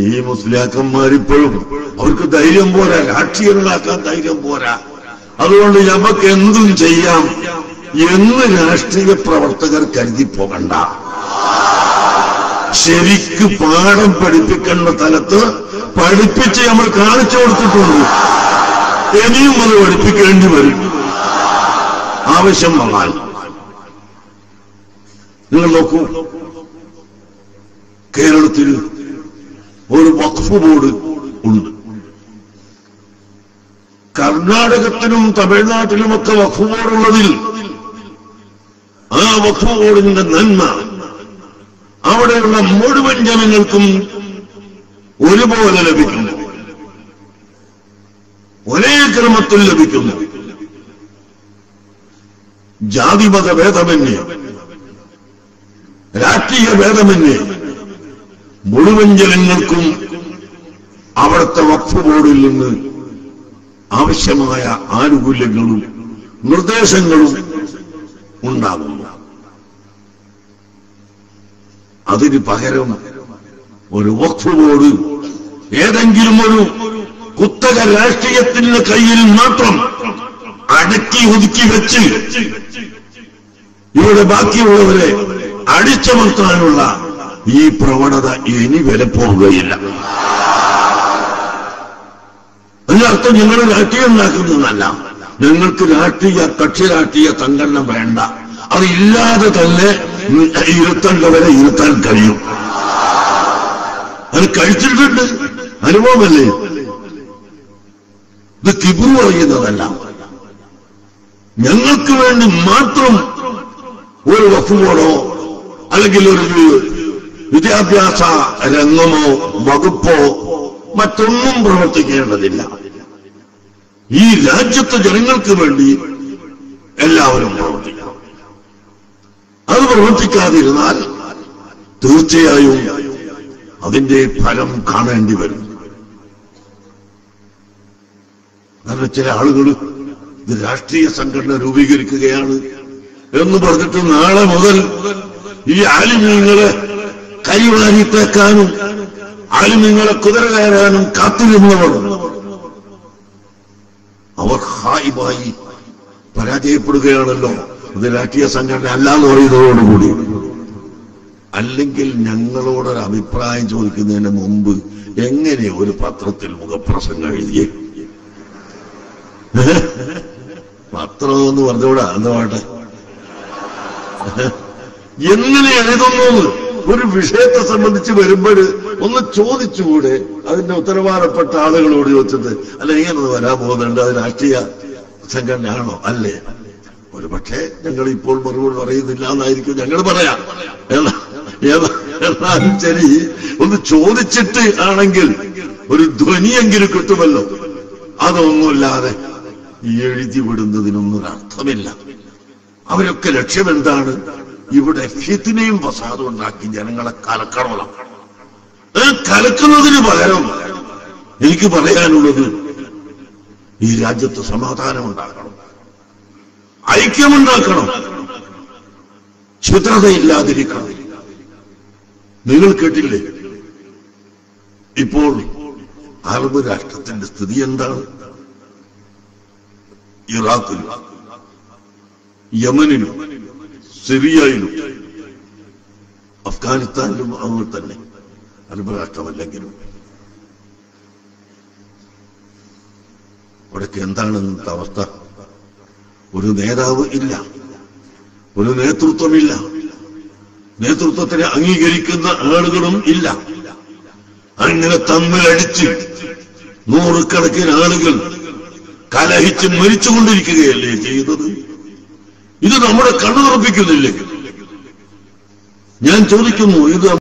ഈ മുസ്ലിയാക്കന്മാരിപ്പോഴും അവർക്ക് ധൈര്യം പോരാ രാഷ്ട്രീയങ്ങളാക്കാൻ ധൈര്യം പോരാ അതുകൊണ്ട് നമുക്ക് എന്തും ചെയ്യാം എന്ന് രാഷ്ട്രീയ പ്രവർത്തകർ കരുതി പോകണ്ട ശരിക്ക് പാഠം പഠിപ്പിക്കേണ്ട തലത്ത് പഠിപ്പിച്ച് നമ്മൾ കാണിച്ചു കൊടുത്തിട്ടുണ്ട് ഇനിയും അത് പഠിപ്പിക്കേണ്ടി വരും ആവശ്യം വന്നാൽ നിങ്ങൾ നോക്കൂ കേരളത്തിൽ ഒരു വഖഫ് ബോർഡ് ഉണ്ട് കർണാടകത്തിലും തമിഴ്നാട്ടിലുമൊക്കെ വഖഫ് ബോർഡ് ഉള്ളതിൽ ആ വഖഫ് ബോർഡിന്റെ നന്മ അവിടെയുള്ള മുഴുവൻ ജനങ്ങൾക്കും ഒരുപോലെ ലഭിക്കുന്നു ഒരേ ക്രമത്തിൽ ലഭിക്കുന്നു ജാതിമത ഭേദമന്യേ രാഷ്ട്രീയ ഭേദമന്യേ മുഴുവൻ ജനങ്ങൾക്കും അവിടുത്തെ വഖഫ് ബോർഡിൽ നിന്ന് ആവശ്യമായ ആനുകൂല്യങ്ങളും നിർദ്ദേശങ്ങളും ഉണ്ടാകുന്നു അതിന് പകരം ഒരു വഖഫ് ബോർഡ് ഏതെങ്കിലും ഒരു കുത്തക രാഷ്ട്രീയത്തിന്റെ കയ്യിൽ മാത്രം അടക്കി ഒതുക്കി വെച്ച് ഇവിടെ ബാക്കിയുള്ളവരെ അടിച്ചമർത്താനുള്ള ഈ പ്രവണത ഇനി വിലപ്പോവുകയില്ല അതിനർത്ഥം ഞങ്ങൾ രാഷ്ട്രീയം ഉണ്ടാക്കുന്നതല്ല ഞങ്ങൾക്ക് രാഷ്ട്രീയ കക്ഷി രാഷ്ട്രീയ സംഘടന വേണ്ട അതില്ലാതെ തന്നെ ഇരുത്തേണ്ടവരെ ഇരുത്താൻ കഴിയും അത് കഴിച്ചിട്ടുണ്ട് അനുഭവമല്ലേ ഇത് കിബു പറയുന്നതല്ല ഞങ്ങൾക്ക് വേണ്ടി മാത്രം ഒരു വഫുബോർഡോ അല്ലെങ്കിൽ ഒരു വിദ്യാഭ്യാസ രംഗമോ വകുപ്പോ മറ്റൊന്നും പ്രവർത്തിക്കേണ്ടതില്ല ഈ രാജ്യത്തെ ജനങ്ങൾക്ക് വേണ്ടി എല്ലാവരും പ്രവർത്തിക്കണം അത് പ്രവർത്തിക്കാതിരുന്നാൽ തീർച്ചയായും അതിന്റെ ഫലം കാണേണ്ടി വരും കാരണം ചില ആളുകൾ ഇത് രാഷ്ട്രീയ സംഘടന രൂപീകരിക്കുകയാണ് എന്ന് പറഞ്ഞിട്ട് നാളെ മുതൽ ഈ ആലിമ്യങ്ങളെ കൈവാരി തേക്കാനും ആലിമ്യങ്ങളെ കുതിര കയറാനും കാത്തിരുന്നവർ അവർ ഹായിമായി പരാജയപ്പെടുകയാണല്ലോ ഇത് രാഷ്ട്രീയ സംഘടന അല്ലാന്ന് പറയുന്നതോടുകൂടി അല്ലെങ്കിൽ ഞങ്ങളോടൊരു അഭിപ്രായം ചോദിക്കുന്നതിന് മുമ്പ് എങ്ങനെ ഒരു പത്രത്തിൽ മുഖപ്രസംഗം എഴുതിയേ പത്രം എന്ന് പറഞ്ഞുകൂടാ എന്താ പാട്ടെ എങ്ങനെ എഴുതുന്നു ഒരു വിഷയത്തെ സംബന്ധിച്ച് വരുമ്പോൾ ഒന്ന് ചോദിച്ചുകൂടെ അതിന്റെ ഉത്തരവാദപ്പെട്ട ആളുകളോട് ചോദിച്ചത് അല്ല ഇങ്ങനെ വരാൻ പോകുന്നുണ്ട് അത് രാഷ്ട്രീയ സംഘടനയാണോ അല്ലേ ഒരു പക്ഷേ ഞങ്ങൾ ഇപ്പോൾ മറുപടി പറയുന്നില്ല എന്നായിരിക്കും ഞങ്ങൾ പറയാം എന്നാ- ഏതാ- എന്നാലും ശരി ഒന്ന് ചോദിച്ചിട്ട് ആണെങ്കിൽ ഒരു ധ്വനിയെങ്കിലും കിട്ടുമല്ലോ അതൊന്നുമില്ലാതെ ഈ എഴുതി വിടുന്നതിനൊന്നും അർത്ഥമില്ല അവരൊക്കെ ലക്ഷ്യം എന്താണ് ഇവിടെ ഫിത്തിനെയും ഫസാദും ഉണ്ടാക്കി ജനങ്ങളെ കലക്കണമല്ലോ ആ കലക്കുന്നതിന് പകരം എനിക്ക് പറയാനുള്ളത് ഈ രാജ്യത്ത് സമാധാനം ഉണ്ടാക്കണം ഐക്യമുണ്ടാക്കണം ഛിദ്രതയില്ലാതിരിക്കണം നിങ്ങൾ കേട്ടില്ലേ ഇപ്പോൾ അറബ് രാഷ്ട്രത്തിന്റെ സ്ഥിതി എന്താണ് ഇറാഖിലും യമനിലും സിറിയയിലും അഫ്ഗാനിസ്ഥാനിലും അങ്ങനെ തന്നെ അറബ് രാഷ്ട്രമല്ലെങ്കിലും അവിടേക്ക് എന്താണ് ഇന്നത്തെ അവസ്ഥ ഒരു നേതാവ് ഇല്ല ഒരു നേതൃത്വമില്ല നേതൃത്വത്തിനെ അംഗീകരിക്കുന്ന ആളുകളും ഇല്ല അങ്ങനെ തമ്മിലടിച്ച് നൂറുകണക്കിന് ആളുകൾ കലഹിച്ച് മരിച്ചുകൊണ്ടിരിക്കുകയല്ലേ ചെയ്യുന്നത് ഇത് നമ്മുടെ കണ്ണു തുറപ്പിക്കുന്നില്ലേ ഞാൻ ചോദിക്കുന്നു ഇത്